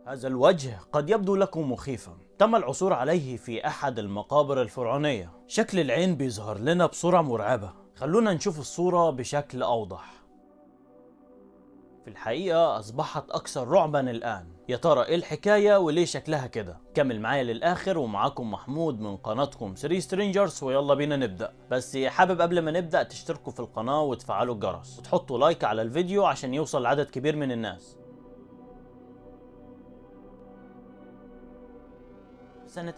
هذا الوجه قد يبدو لكم مخيفا تم العثور عليه في أحد المقابر الفرعونية شكل العين بيظهر لنا بصورة مرعبة خلونا نشوف الصورة بشكل أوضح في الحقيقة أصبحت أكثر رعبا الآن يا ترى إيه الحكاية وليه شكلها كده كمل معايا للآخر ومعاكم محمود من قناتكم 3 سترينجرز ويلا بينا نبدأ بس حابب قبل ما نبدأ تشتركوا في القناة وتفعلوا الجرس وتحطوا لايك على الفيديو عشان يوصل لعدد كبير من الناس سنة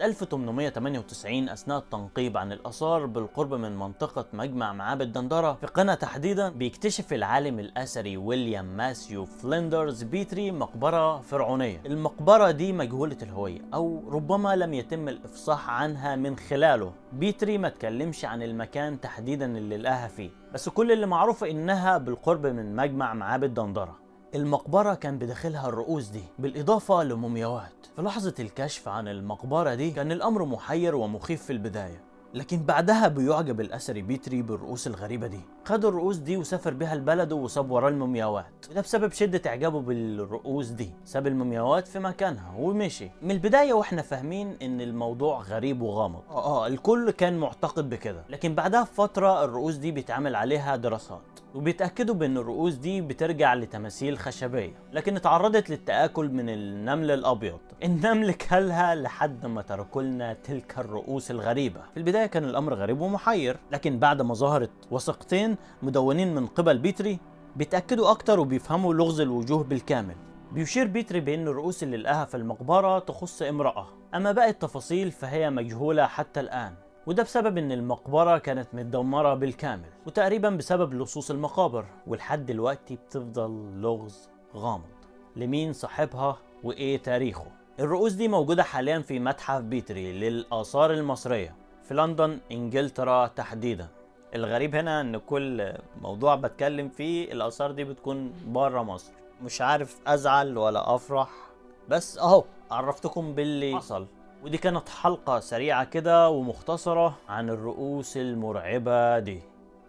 1898 أثناء التنقيب عن الآثار بالقرب من منطقة مجمع معابد دندرة في قنا تحديدا بيكتشف العالم الأثري ويليام ماسيو فليندرز بيتري مقبرة فرعونية المقبرة دي مجهولة الهوية أو ربما لم يتم الإفصاح عنها من خلاله بيتري ما تكلمش عن المكان تحديدا اللي لقاها فيه بس كل اللي معروفه إنها بالقرب من مجمع معابد دندرة المقبرة كان بداخلها الرؤوس دي بالإضافة لمومياوات في لحظة الكشف عن المقبرة دي كان الأمر محير ومخيف في البداية لكن بعدها بيعجب الأثري بيتري بالرؤوس الغريبة دي خد الرؤوس دي وسافر بيها لبلده وساب وراه المومياوات وده بسبب شدة إعجابه بالرؤوس دي ساب المومياوات في مكانها ومشي من البداية واحنا فاهمين إن الموضوع غريب وغامض آه, آه الكل كان معتقد بكده لكن بعدها بفترة الرؤوس دي بيتعمل عليها دراسات وبيتأكدوا بأن الرؤوس دي بترجع لتماثيل خشبية لكن اتعرضت للتآكل من النمل الأبيض النمل كلها لحد ما تركوا لنا تلك الرؤوس الغريبة في البداية كان الأمر غريب ومحير لكن بعد ما ظهرت وثيقتين مدونين من قبل بيتري بيتأكدوا أكتر وبيفهموا لغز الوجوه بالكامل بيشير بيتري بأن الرؤوس اللي لقاها في المقبرة تخص امرأة أما باقي التفاصيل فهي مجهولة حتى الآن وده بسبب ان المقبرة كانت متدمرة بالكامل وتقريبا بسبب لصوص المقابر ولحد دلوقتي بتفضل لغز غامض لمين صاحبها وايه تاريخه الرؤوس دي موجودة حاليا في متحف بيتري للآثار المصرية في لندن انجلترا تحديدا الغريب هنا ان كل موضوع بتكلم فيه الآثار دي بتكون بره مصر مش عارف ازعل ولا افرح بس اهو عرفتكم باللي حصل ودي كانت حلقة سريعة كده ومختصرة عن الرؤوس المرعبة دي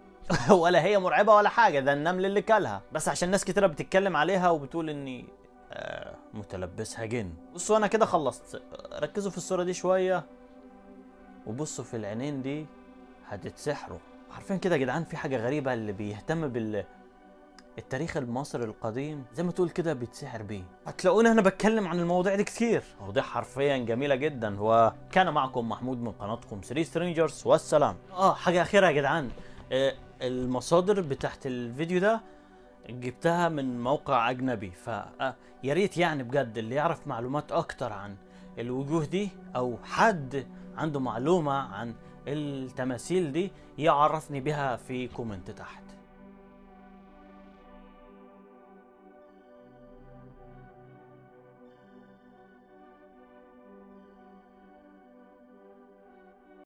ولا هي مرعبة ولا حاجة ده النمل اللي كلها بس عشان ناس كتيرة بتتكلم عليها وبتقول اني آه متلبسها جن بصوا انا كده خلصت ركزوا في الصورة دي شوية وبصوا في العينين دي هتتسحروا عارفين كده يا جدعان في حاجة غريبة اللي بيهتم بال التاريخ المصري القديم زي ما تقول كده بيتسحر بيه هتلاقوني انا بتكلم عن المواضيع دي كتير مواضيع حرفيا جميله جدا وكان معكم محمود من قناتكم 3 سترينجرز والسلام اه حاجه اخيره يا جدعان آه المصادر بتاعت الفيديو ده جبتها من موقع اجنبي ف آه يا ريت يعني بجد اللي يعرف معلومات اكتر عن الوجوه دي او حد عنده معلومه عن التماثيل دي يعرفني بها في كومنت تحت